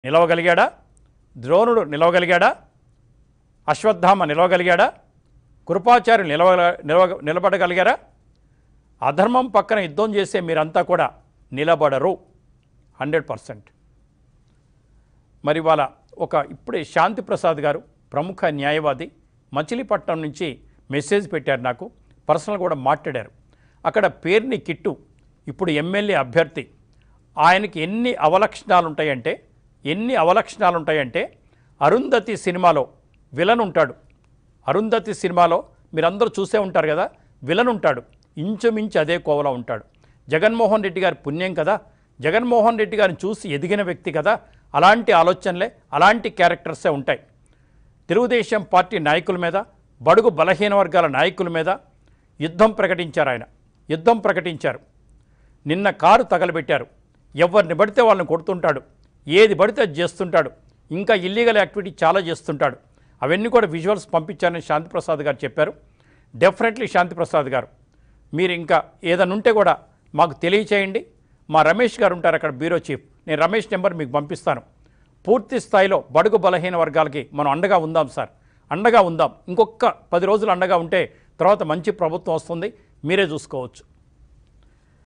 నిలవగలిగాడా ద్రోణుడు నిలవగలిగాడా అశ్వత్థామ నిలవగలిగాడా కృపాచార్యులు నిలవ నిలవ నిలబడగలిగారా అధర్మం పక్కన యుద్ధం చేసే మీరంతా కూడా నిలబడరు హండ్రెడ్ పర్సెంట్ మరి వాళ్ళ ఒక ఇప్పుడే శాంతి ప్రసాద్ గారు ప్రముఖ న్యాయవాది మచిలీపట్నం నుంచి మెసేజ్ పెట్టారు నాకు పర్సనల్ కూడా మాట్లాడారు అక్కడ పేరుని కిట్టు ఇప్పుడు ఎమ్మెల్యే అభ్యర్థి ఆయనకి ఎన్ని అవలక్షణాలు ఉంటాయంటే ఎన్ని అవలక్షణాలు ఉంటాయంటే అరుంధతి సినిమాలో విలన్ ఉంటాడు అరుంధతి సినిమాలో మీరందరూ చూసే ఉంటారు కదా విలన్ ఉంటాడు ఇంచుమించు అదే కోవలో ఉంటాడు జగన్మోహన్ రెడ్డి గారి పుణ్యం కదా జగన్మోహన్ రెడ్డి గారిని చూసి ఎదిగిన వ్యక్తి కదా అలాంటి ఆలోచనలే అలాంటి క్యారెక్టర్సే ఉంటాయి తెలుగుదేశం పార్టీ నాయకుల మీద బడుగు బలహీన వర్గాల నాయకుల మీద యుద్ధం ప్రకటించారు ఆయన యుద్ధం ప్రకటించారు నిన్న కారు తగలబెట్టారు ఎవరిని పడితే వాళ్ళని కొడుతుంటాడు ఏది పడితే అది చేస్తుంటాడు ఇంకా ఇల్లీగల్ యాక్టివిటీ చాలా చేస్తుంటాడు అవన్నీ కూడా విజువల్స్ పంపించారని శాంతిప్రసాద్ గారు చెప్పారు డెఫినెట్లీ శాంతిప్రసాద్ గారు మీరు ఇంకా ఏదైనా ఉంటే కూడా మాకు తెలియచేయండి మా రమేష్ గారు ఉంటారు అక్కడ బ్యూరో చీఫ్ నేను రమేష్ నెంబర్ మీకు పంపిస్తాను పూర్తి స్థాయిలో బడుగు బలహీన వర్గాలకి మనం అండగా ఉందాం సార్ అండగా ఉందాం ఇంకొక పది రోజులు అండగా ఉంటే తర్వాత మంచి ప్రభుత్వం వస్తుంది మీరే చూసుకోవచ్చు